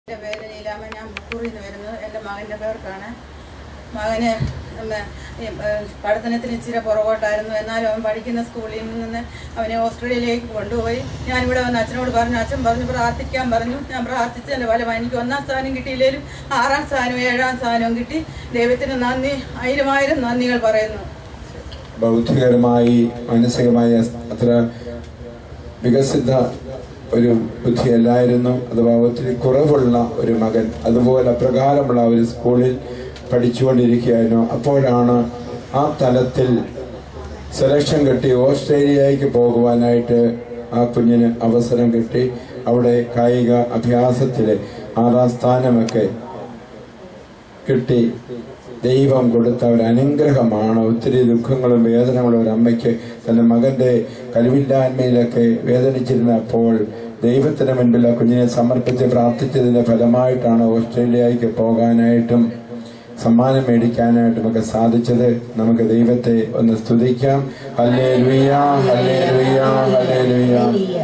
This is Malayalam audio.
എൻ്റെ പേര് ലീലാമ്മ ഞാൻ മുക്കൂറിൽ നിന്ന് വരുന്നത് എൻ്റെ മകൻ്റെ പേർക്കാണ് മകന് ഉം, ഈ, ഏഹ്, പഠനത്തിന് ഇച്ചിരി പുറകോട്ടായിരുന്നു എന്നാലും അവൻ പഠിക്കുന്ന സ്കൂളിൽ നിന്ന് അവനെ ഓസ്ട്രേലിയയിലേക്ക് കൊണ്ടുപോയി ഞാനിവിടെ വന്ന് അച്ഛനോട് പറഞ്ഞു അച്ഛൻ പറഞ്ഞു പ്രാർത്ഥിക്കാൻ പറഞ്ഞു ഞാൻ പ്രാർത്ഥിച്ചതിൻ്റെ ഫലമായി എനിക്ക് ഒന്നാം സ്ഥാനം കിട്ടിയില്ലെങ്കിലും ആറാം സ്ഥാനവും ഏഴാം സ്ഥാനവും കിട്ടി ദൈവത്തിന് നന്ദി ആയിരമായിരം നന്ദികൾ പറയുന്നു ബൗദ്ധികരമായി മാനസികമായി അത്ര വികസിത ഒരു ബുദ്ധിയല്ലായിരുന്നു അഥവാ ഒത്തിരി കുറവുള്ള ഒരു മകൻ അതുപോലെ അപ്രകാരമുള്ള ഒരു സ്കൂളിൽ പഠിച്ചുകൊണ്ടിരിക്കുകയായിരുന്നു അപ്പോഴാണ് ആ തലത്തിൽ സെലക്ഷൻ കിട്ടി ഓസ്ട്രേലിയയിലേക്ക് പോകുവാനായിട്ട് ആ കുഞ്ഞിന് അവസരം കിട്ടി അവിടെ കായിക അഭ്യാസത്തിലെ ആറാം സ്ഥാനമൊക്കെ കിട്ടി ദൈവം കൊടുത്ത ഒരു അനുഗ്രഹമാണ് ഒത്തിരി ദുഃഖങ്ങളും വേദനകളും ഒരു അമ്മയ്ക്ക് തന്റെ മകന്റെ കഴിവില്ലായ്മയിലൊക്കെ വേദനിച്ചിരുന്നപ്പോൾ ദൈവത്തിന് മുൻപിൽ ആ കുഞ്ഞിനെ സമർപ്പിച്ച് പ്രാർത്ഥിച്ചതിന്റെ ഫലമായിട്ടാണ് ഓസ്ട്രേലിയയിലേക്ക് പോകാനായിട്ടും സമ്മാനം മേടിക്കാനായിട്ടും ഒക്കെ സാധിച്ചത് നമുക്ക് ദൈവത്തെ ഒന്ന് സ്തുതിക്കാം ഹല്ലേ ലുയ്യ ഹല്ലേ ലുയ്യ ഹല്ലേ ലുയ്യ